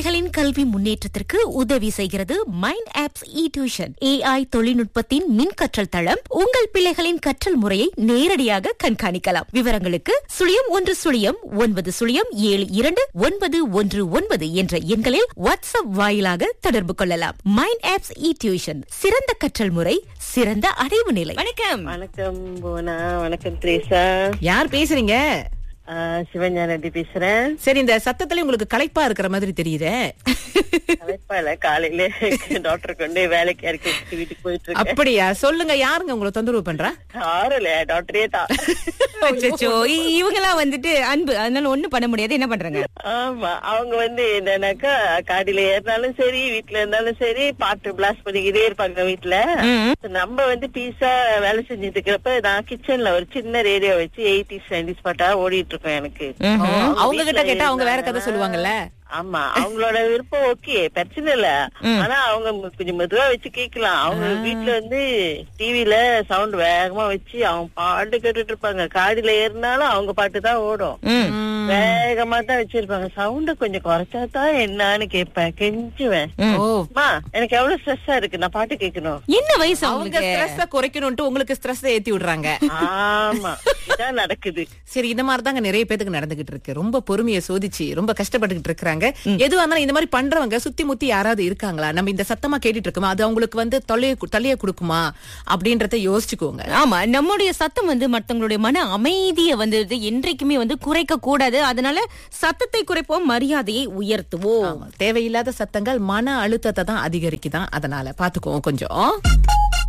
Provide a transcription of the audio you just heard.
பிள்ளைகளின் கல்வி முன்னேற்றத்திற்கு உதவி செய்கிறது mind apps e tuition AI தொழில்நுட்பத்தின் மின் கற்றல் தளம் உங்கள் பிள்ளைகளின் கற்றல் முறையை நேரடியாக கண்காணிக்கலாம் விவரங்களுக்கு சுழியம் ஒன்று சுழியம் ஒன்பது சுழியம் ஏழு இரண்டு ஒன்பது ஒன்று ஒன்பது என்ற எண்களில் வாட்ஸ்அப் வாயிலாக தொடர்பு கொள்ளலாம் மைண்ட் ஆப்ஸ் இ டியூஷன் சிறந்த கற்றல் முறை சிறந்த அடைவு நிலை வணக்கம் வணக்கம் புவனா வணக்கம் த்ரேசா யார் பேசுறீங்க சிவஞான ரெட்டி பேசுறேன் சரி இந்த சத்தத்துல உங்களுக்கு களைப்பா இருக்கிற மாதிரி தெரியுதே கலைப்பால காலையில டாக்டர் கொண்டு வேலைக்கு இறக்கி வச்சுட்டு வீட்டுக்கு போயிட்டு இருக்கேன் அப்படியா சொல்லுங்க யாருங்க உங்களை தொந்தரவு பண்றா ஆறல டாக்டரே தான் அச்சச்சோ, இ- இவங்கெல்லாம் வந்துட்டு அன்பு அதனால ஒண்ணும் பண்ண முடியாது என்ன பண்றாங்க ஆமா அவங்க வந்து என்னன்னாக்கா காடியில ஏறினாலும் சரி வீட்டுல இருந்தாலும் சரி பாட்டு பிளாஸ்ட் பண்ணிக்கிட்டே இருப்பாங்க வீட்டுல நம்ம வந்து பீஸா வேலை செஞ்சுட்டு இருக்கிறப்ப நான் கிச்சன்ல ஒரு சின்ன ரேடியோ வச்சு எயிட்டிஸ் நைன்டிஸ் பாட்டா ஓடிட்டு இருக்கோம் எனக்கு அவங்க கிட்ட கேட்டா அவங்க வேற கதை சொல்லுவாங்கல்ல ஆமா அவங்களோட விருப்பம் ஓகே பிரச்சனை இல்ல ஆனா அவங்க மு- கொஞ்சம் மெதுவா வச்சு கேக்கலாம் அவங்க வீட்டுல வந்து டிவில சவுண்ட் வேகமா வச்சு அவங்க பாட்டு கேட்டுட்டு இருப்பாங்க காடியில ஏறினாலும் அவங்க பாட்டு தான் ஓடும் வேகமா தான் வச்சிருப்பாங்க சவுண்ட கொஞ்சம் குறைச்சா தான் என்னன்னு கேட்பேன் கெஞ்சுவேன் ஓ அம்மா எனக்கு எவ்வளவு ஸ்ட்ரெஸ்ஸா இருக்கு நான் பாட்டு கேட்கணும் என்ன வயசு அவங்க அவங்களுக்கு ஸ்ட்ரெஸ் குறைக்கணும்ட்டு உங்களுக்கு ஸ்ட்ரெஸ் ஏத்தி விடுறாங்க ஆமா இதான் நடக்குது சரி இந்த மாதிரி தாங்க நிறைய பேத்துக்கு நடந்துகிட்டு இருக்கு ரொம்ப பொறுமையை சோதிச்சு ரொம்ப கஷ்டப்பட்டுக்கிட்டு இருக்காங்க எதுவா இருந்தாலும் இந்த மாதிரி பண்றவங்க சுத்தி முத்தி யாராவது இருக்காங்களா நம்ம இந்த சத்தமா கேட்டுட்டு இருக்கோமா அது அவங்களுக்கு வந்து தொல்லைய கு- தொல்லைய கொடுக்குமா அப்படின்றத யோசிச்சுக்கோங்க ஆமா நம்முடைய சத்தம் வந்து மத்தவங்களுடைய மன அமைதியை வந்து என்றைக்குமே வந்து குறைக்க கூடாது அதனால சத்தத்தை குறைப்போம் மரியாதையை உயர்த்துவோம் ஆமா, தேவையில்லாத சத்தங்கள் மன அழுத்தத்தை தான் அதிகரிக்குதான் அதனால பாத்துக்குவோம் கொஞ்சம்